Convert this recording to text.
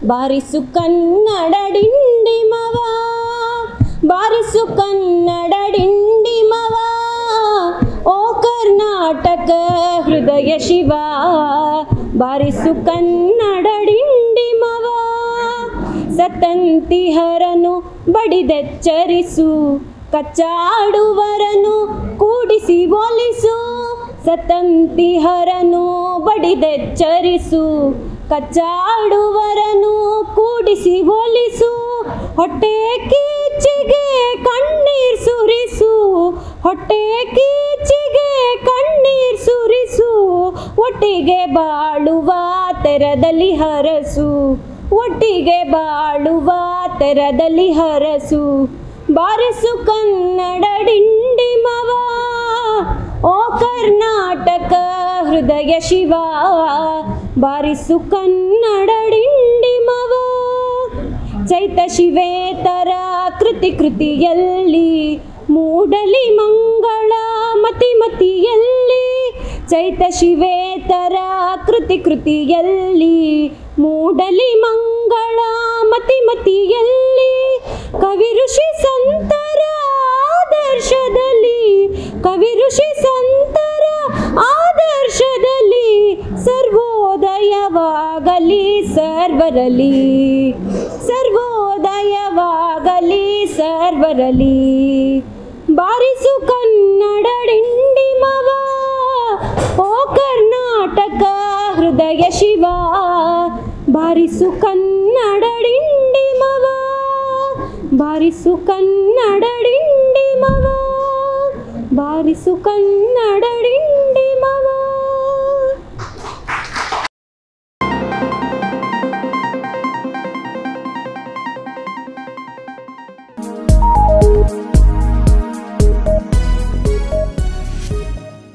ಬಾರಿಸು ಕನ್ನಡ ಡಿಂಡಿಮವ ಬಾರಿಸು ಕನ್ನಡ ಡಿಂಡಿಮವ ಓ ಕರ್ನಾಟಕ ಹೃದಯ ಶಿವ ಬಾರಿಸು ಕನ್ನಡ ಡಿಂಡಿಮವ ಸತಂತಿಹರನು ಬಡಿದೆಚ್ಚರಿಸು ಕಚ್ಚಾಡುವರನು ಕೂಡಿಸಿ ಒಲಿಸು ಸತಂತಿಹರನು ಬಡಿದೆಚ್ಚರಿಸು ಕಚ್ಚಾಡುವರನು ಕೂಡಿಸಿ ಒಲಿಸು ಹೊಟ್ಟೆ ಕೀಚಿಗೆ ಕಣ್ಣೀರ್ ಸುರಿಸು ಹೊಟ್ಟೆ ಕೀಚಿಗೆ ಕಣ್ಣೀರ್ ಸುರಿಸು ಒಟ್ಟಿಗೆ ಬಾಳುವ ತೆರದಲ್ಲಿ ಹರಸು ಒಟ್ಟಿಗೆ ಬಾಳುವ ತೆರದಲ್ಲಿ ಹರಸು ಬಾರಿಸು ಕನ್ನಡ ಡಿಂಡಿಮವ ಓ ಕರ್ನಾಟಕ ಹೃದಯ ಶಿವ ಬಾರಿಸು ಕನ್ನಡ ಡಿಂಡಿಮವ ಚೈತ ಶಿವೇತರ ಕೃತಿ ಕೃತಿಯಲ್ಲಿ ಮೂಡಲಿ ಮಂಗಳ ಮತಿ ಮತಿಯಲ್ಲಿ ಚೈತ ಶಿವೇತರ ಕೃತಿ ಕೃತಿಯಲ್ಲಿ ಮೂಡಲಿ ಮಂಗಳ ಮತಿ ಮತಿಯಲ್ಲಿ ಕವಿ ಋಷಿ ಸಂತರ ಆದರ್ಶದಲ್ಲಿ ಕವಿ ಋಷಿ ಸಂತರ ಆದರ್ಶದಲ್ಲಿ ಸರ್ವೋದಯವಾಗಲಿ ಸರ್ವರಲಿ ಸರ್ವೋದಯವಾಗಲಿ ಸರ್ವರಲಿ ಬಾರಿಸು ಕನ್ನಡ ಡಿಂಡಿಮವ ಓ ಕರ್ನಾಟಕ ಹೃದಯ ಶಿವ ಬಾರಿಸು ಕನ್ನಡ ಡಿಂಡಿಮವ ಬಾರಿಸು ಕನ್ನಡ ಡಿಂಡಿಮವ ಬಾರಿಸು ಕನ್ನಡ ಡಿಂಡಿಮವ